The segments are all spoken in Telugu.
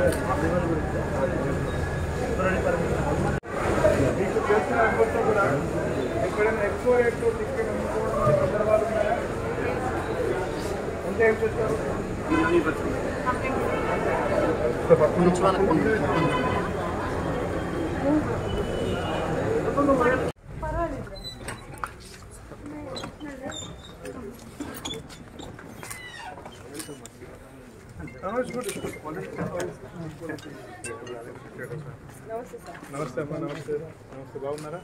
మీకు తెలిసిన అనుభవంతో కూడా ఎక్కడైనా ఎక్కువ రేట్లు టికెట్ అమ్ముకోవడం అనే సందర్భాలు ఉన్నాయా ఉంటే ఏం చేస్తారు నమస్తే అమ్మా నమస్తే నమస్తే బాగున్నారా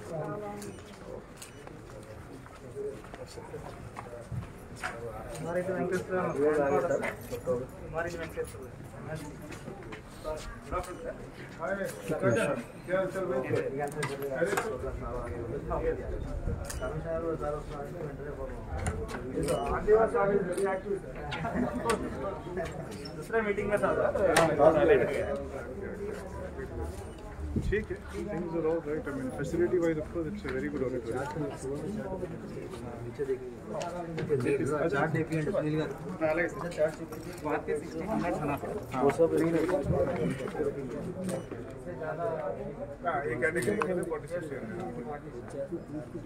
दूसरा मीटिंग में था ठीक है things are all right. I mean, facility wise, of course, it's a very good auditorium. बात के सिक्सटीन हंड्रेड था ना हाँ, ये कैटेगरी में participate करना है।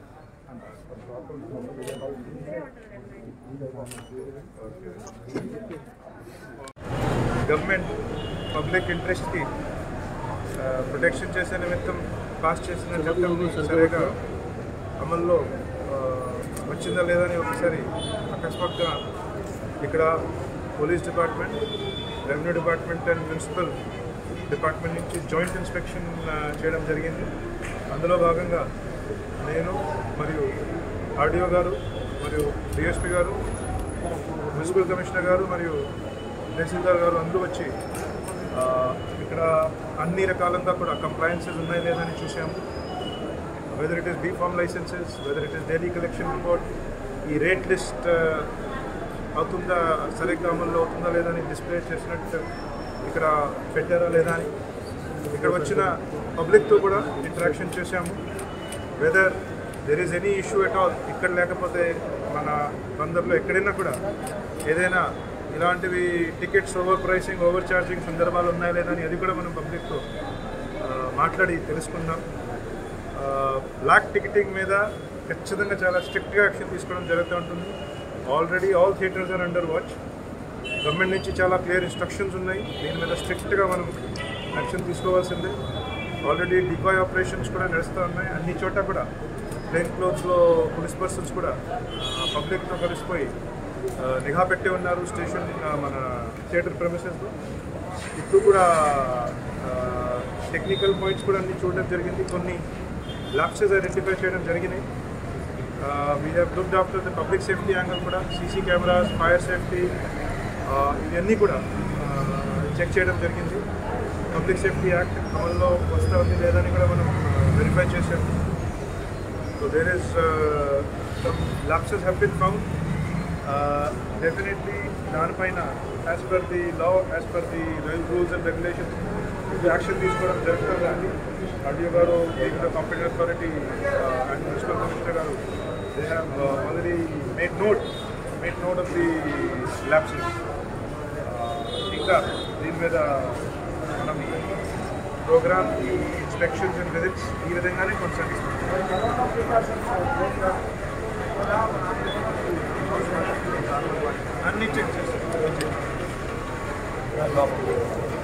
గవర్నమెంట్ పబ్లిక్ ఇంట్రెస్ట్కి ప్రొటెక్షన్ చేసే నిమిత్తం పాస్ చేసిన చట్టం సరిగా అమల్లో ఆ, వచ్చిందా లేదా అని ఒకసారి అకస్మాత్తుగా ఇక్కడ police department revenue department and municipal department నుంచి జాయింట్ ఇన్స్పెక్షన్ ఆ, చేయడం జరిగింది అందులో భాగంగా నేను మరియు ఆర్డీఓ గారు మరియు డిఎస్పీ గారు మున్సిపల్ కమిషనర్ గారు మరియు తహసీల్దార్ గారు అందరూ వచ్చి ఆ, ఇక్కడ అన్ని రకాలంగా కూడా కంప్లైన్సెస్ ఉన్నాయి లేదని చూసాము whether it is B form licenses whether it is daily collection report ఈ రేట్ లిస్ట్ అవుతుందా సరిగ్గా అమల్లో అవుతుందా లేదా అని డిస్ప్లే చేసినట్టు ఇక్కడ పెట్టారా లేదా అని ఇక్కడ వచ్చిన పబ్లిక్తో కూడా ఇంటరాక్షన్ చేశాము whether there is any issue at all ఇక్కడ లేకపోతే మన బందర్లో ఎక్కడైనా కూడా ఏదైనా ఇలాంటివి tickets overpricing overcharging సందర్భాలు ఉన్నాయా లేదా అని అది కూడా మనం పబ్లిక్తో ఆ, మాట్లాడి తెలుసుకుందాం బ్లాక్ టికెటింగ్ మీద ఖచ్చితంగా చాలా స్ట్రిక్ట్గా యాక్షన్ తీసుకోవడం జరుగుతూ ఉంటుంది already all theatres are under watch government నుంచి చాలా క్లియర్ ఇన్స్ట్రక్షన్స్ ఉన్నాయి దీని మీద స్ట్రిక్ట్గా మనం యాక్షన్ తీసుకోవాల్సిందే ఆల్రెడీ డికాయ్ ఆపరేషన్స్ కూడా నడుస్తూ ఉన్నాయి అన్ని చోట కూడా ప్లేన్ క్లోత్స్లో పోలీస్ పర్సన్స్ కూడా పబ్లిక్తో కలిసిపోయి ఆ, నిఘా పెట్టి ఉన్నారు స్టేషన్ ఆ, మన థియేటర్ ప్రెమిసెస్లో ఇప్పుడు కూడా టెక్నికల్ పాయింట్స్ కూడా అన్ని చూడడం జరిగింది కొన్ని ల్యాప్సెస్ ఐడెంటిఫై చేయడం జరిగినాయి we have looked after the public safety angle కూడా సీసీ కెమెరాస్ ఫైర్ సేఫ్టీ ఇవన్నీ కూడా చెక్ చేయడం జరిగింది పబ్లిక్ సేఫ్టీ యాక్ట్ అమల్లో వస్తూ ఉంది లేదని కూడా మనం వెరిఫై చేసాం so there is some lapses have been found definitely దానిపైన as per the law as per the rules and regulations action తీసుకోవడం జరుగుతుంది అండి ఆర్డీఓ గారు దీంట్లో competent authority and municipal commissioner గారు they have already made note made note of the lapses ఇంకా దీని మీద మనం ప్రోగ్రామ్ ఇన్స్పెక్షన్స్ అండ్ విజిట్స్ ఈ విధంగానే కొనసాగిస్తాం అన్ని చెక్ చేస్తాం